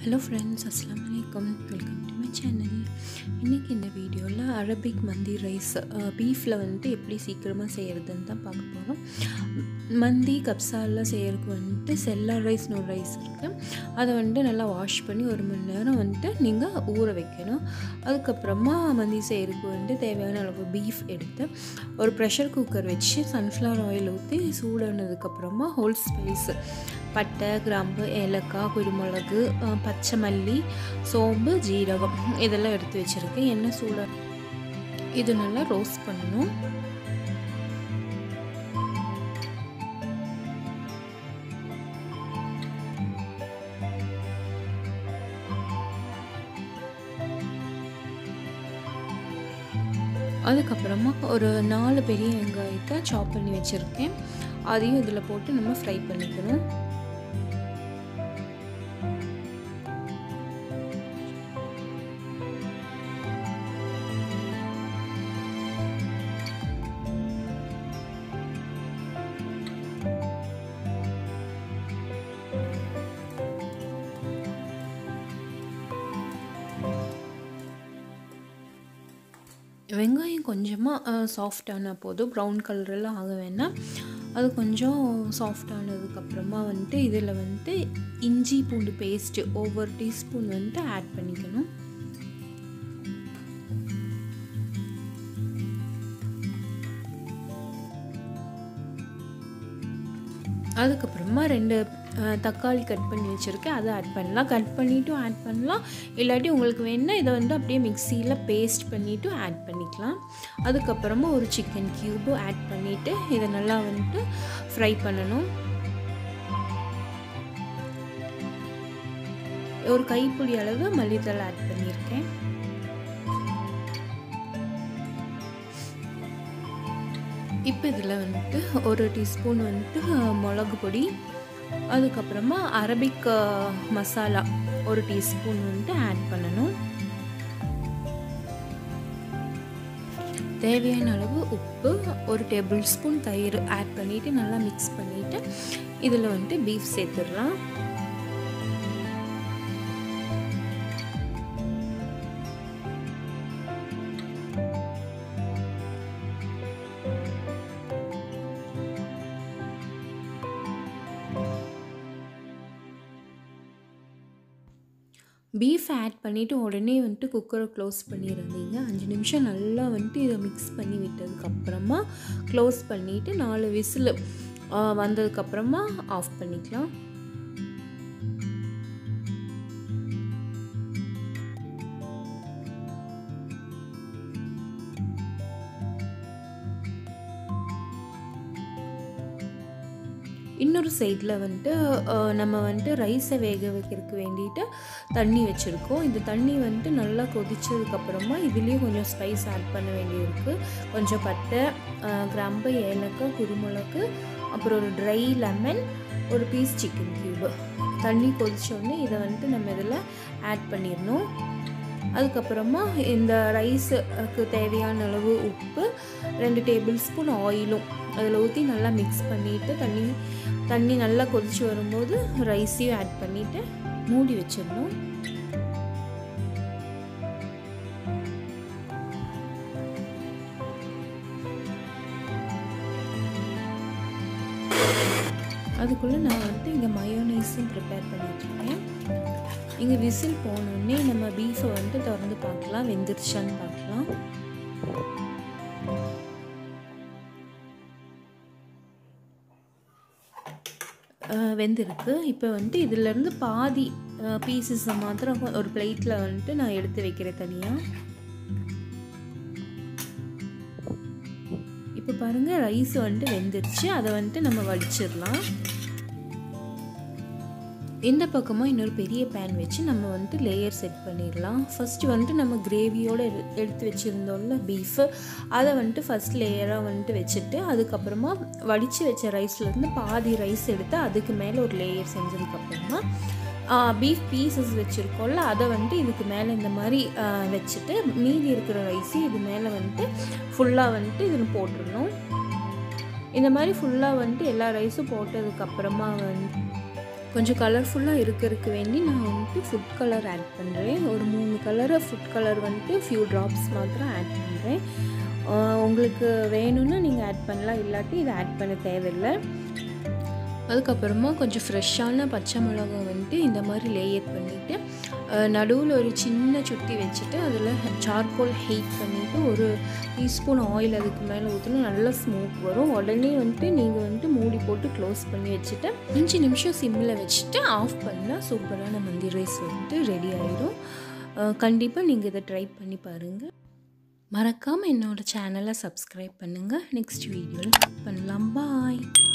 hello friends அஸ்லாம் வலைக்கம் welcome to my channel இன்றைக்கி இந்த வீடியோவில் அரபிக் மந்தி ரைஸ் பீஃபில் வந்துட்டு எப்படி சீக்கிரமாக செய்கிறதுன்னு தான் பார்க்க போகிறோம் மந்தி கப்சாலாம் செய்கிறதுக்கு வந்துட்டு செல்லார் ரைஸ்னு ஒரு ரைஸ் இருக்குது அதை வந்துட்டு நல்லா வாஷ் பண்ணி ஒரு மணி நேரம் வந்துட்டு நீங்கள் ஊற வைக்கணும் அதுக்கப்புறமா மந்தி செய்கிறதுக்கு வந்துட்டு தேவையான அளவு பீஃப் எடுத்து ஒரு ப்ரெஷர் குக்கர் வச்சு சன்ஃப்ளவர் ஆயில் ஊற்றி சூடானதுக்கப்புறமா ஹோல் ஸ்பைஸ் பட்டை கிராம்பு ஏலக்காய் குருமிளகு அஹ், பச்சை மல்லி சோம்பு ஜீரகம் இதெல்லாம் எடுத்து வச்சுருக்கேன் எண்ணெய் சூட இது நல்லா ரோஸ்ட் பண்ணணும் அதுக்கப்புறமா ஒரு நாலு பெரிய வெங்காயத்தை சாப் பண்ணி வச்சுருக்கேன் அதையும் இதில் போட்டு நம்ம ஃப்ரை பண்ணிக்கணும் வெங்காயம் கொஞ்சமாக சாஃப்டான போதும் ப்ரௌன் கலரெல்லாம் ஆக வேணாம் அது கொஞ்சம் சாஃப்ட் ஆனதுக்கப்புறமா வந்துட்டு இதில் வந்துட்டு இஞ்சி பூண்டு பேஸ்ட்டு ஒவ்வொரு டீஸ்பூன் வந்துட்டு ஆட் பண்ணிக்கணும் அதுக்கப்புறமா ரெண்டு அஹ், தக்காளி கட் பண்ணி வச்சுருக்கேன் அதை ஆட் பண்ணலாம் கட் பண்ணிவிட்டும் ஆட் பண்ணலாம் இல்லாட்டி உங்களுக்கு வேணால் இதை வந்து அப்படியே மிக்சியில் பேஸ்ட் பண்ணிவிட்டும் ஆட் பண்ணிக்கலாம் அதுக்கப்புறமா ஒரு சிக்கன் க்யூபும் ஆட் பண்ணிவிட்டு இதை நல்லா வந்துட்டு ஃப்ரை பண்ணணும் ஒரு கைப்பிடி அளவு மல்லித்தலை ஆட் பண்ணியிருக்கேன் இப்போ இதில் வந்துட்டு ஒரு டீஸ்பூன் வந்துட்டு மிளகு பொடி அதுக்கப்புறமா அரபிக் அஹ், மசாலா ஒரு டீஸ்பூன் வந்துட்டு ஆட் பண்ணணும் தேவையான அளவு உப்பு ஒரு டேபிள் ஸ்பூன் தயிர் ஆட் பண்ணிவிட்டு நல்லா மிக்ஸ் பண்ணிவிட்டு இதில் வந்துட்டு பீஃப் சேர்த்துடலாம் பீஃப் ஆட் பண்ணிவிட்டு உடனே வந்துட்டு குக்கரை க்ளோஸ் பண்ணியிருந்தீங்க அஞ்சு நிமிஷம் நல்லா வந்துட்டு இதை மிக்ஸ் பண்ணி விட்டதுக்கப்புறமா க்ளோஸ் பண்ணிவிட்டு நாலு விசில் வந்ததுக்கப்புறமா ஆஃப் பண்ணிக்கலாம் இன்னொரு சைடில் வந்துட்டு அஹ், நம்ம வந்துட்டு ரைஸை வேக வைக்கிறதுக்கு வேண்டிட்டு தண்ணி வச்சுருக்கோம் இந்த தண்ணி வந்துட்டு நல்லா கொதிச்சதுக்கப்புறமா இதுலேயும் கொஞ்சம் ஸ்பைஸ் ஆட் பண்ண வேண்டியிருக்கு கொஞ்சம் பட்டை அஹ், கிராம்பு ஏலக்காய் குருமிளகு அப்புறம் ஒரு ட்ரை லெமன் ஒரு பீஸ் சிக்கன் க்யூபு தண்ணி கொதிச்சோடனே இதை வந்துட்டு நம்ம இதில் ஆட் பண்ணிடணும் அதுக்கப்புறமா இந்த ரைஸுக்கு தேவையான அளவு உப்பு ரெண்டு டேபிள் ஸ்பூன் ஆயிலும் அதில் ஊற்றி நல்லா மிக்ஸ் பண்ணிவிட்டு தண்ணி தண்ணி நல்லா கொதிச்சு வரும்போது ரைஸையும் ஆட் பண்ணிவிட்டு மூடி வச்சிடணும் அதுக்குள்ளே நான் வந்துட்டு இங்கே மயோனைஸும் ப்ரிப்பேர் பண்ணிட்டுருக்கேன் இங்கே விசில் போனோடனே நம்ம பீஃபை வந்துட்டு திறந்து பார்க்கலாம் வெந்துருச்சான்னு பார்க்கலாம் அஹ் வெந்திருக்கு இப்போ வந்துட்டு இதிலேருந்து பாதி பீசஸை மாத்திரம் ஒரு பிளேட்டில் வந்துட்டு நான் எடுத்து வைக்கிறேன் தனியாக இப்போ பாருங்கள் ரைஸ் வந்துட்டு வெந்துருச்சு அதை வந்துட்டு நம்ம வடிச்சிடலாம் இந்த பக்கமாக இன்னொரு பெரிய பேன் வச்சு நம்ம வந்துட்டு லேயர் செட் பண்ணிடலாம் ஃபஸ்ட்டு வந்துட்டு நம்ம கிரேவியோடு எடுத்து வச்சுருந்தோம்ல பீஃபு அதை வந்துட்டு ஃபஸ்ட் லேயராக வந்துட்டு வச்சுட்டு அதுக்கப்புறமா வடித்து வச்ச ரைஸ்லேருந்து பாதி ரைஸ் எடுத்து அதுக்கு மேலே ஒரு லேயர் செஞ்சதுக்கப்புறமா பீஃப் பீசஸ் வச்சுருக்கோம்ல அதை வந்துட்டு இதுக்கு மேலே இந்த மாதிரி ஆ, வச்சுட்டு மீதி இருக்கிற ரைஸையும் இது மேலே வந்துட்டு ஃபுல்லாக வந்துட்டு இதில் போட்டுடணும் இந்த மாதிரி ஃபுல்லாக வந்துட்டு எல்லா ரைஸும் போட்டதுக்கப்புறமா வந்து கொஞ்சம் கலர்ஃபுல்லாக இருக்கிறதுக்கு வேண்டி நான் வந்துட்டு ஃபுட் கலர் ஆட் பண்ணுறேன் ஒரு மூணு கலரை ஃபுட் கலர் வந்துட்டு ஃபியூ ட்ராப்ஸ் மாத்திரம் ஆட் பண்ணுறேன் உங்களுக்கு வேணும்னா நீங்கள் ஆட் பண்ணலாம் இல்லாட்டி இதை ஆட் பண்ண தேவையில்லை அதுக்கப்புறமா கொஞ்சம் ஃப்ரெஷ்ஷான பச்சை மிளகா வந்துட்டு இந்த மாதிரி லேயர் பண்ணிவிட்டு நடுவில் ஒரு சின்ன சுட்டி வச்சுட்டு அதில் சார்கோல் ஹீட் பண்ணிவிட்டு ஒரு டீஸ்பூன் ஆயில் அதுக்கு மேலே ஊற்றினா நல்லா ஸ்மோக் வரும் உடனே வந்துட்டு நீங்கள் வந்துட்டு மூடி போட்டு க்ளோஸ் பண்ணி வச்சுட்டு அஞ்சு நிமிஷம் சிம்மில் வச்சுட்டு ஆஃப் பண்ணால் சூப்பரான மந்தி ரைஸ் வந்துட்டு ரெடி ஆயிடும் கண்டிப்பாக நீங்கள் இதை ட்ரை பண்ணி பாருங்கள் மறக்காமல் என்னோடய சேனலை சப்ஸ்கிரைப் பண்ணுங்கள் நெக்ஸ்ட் வீடியோவில் பண்ணலாம் பாய்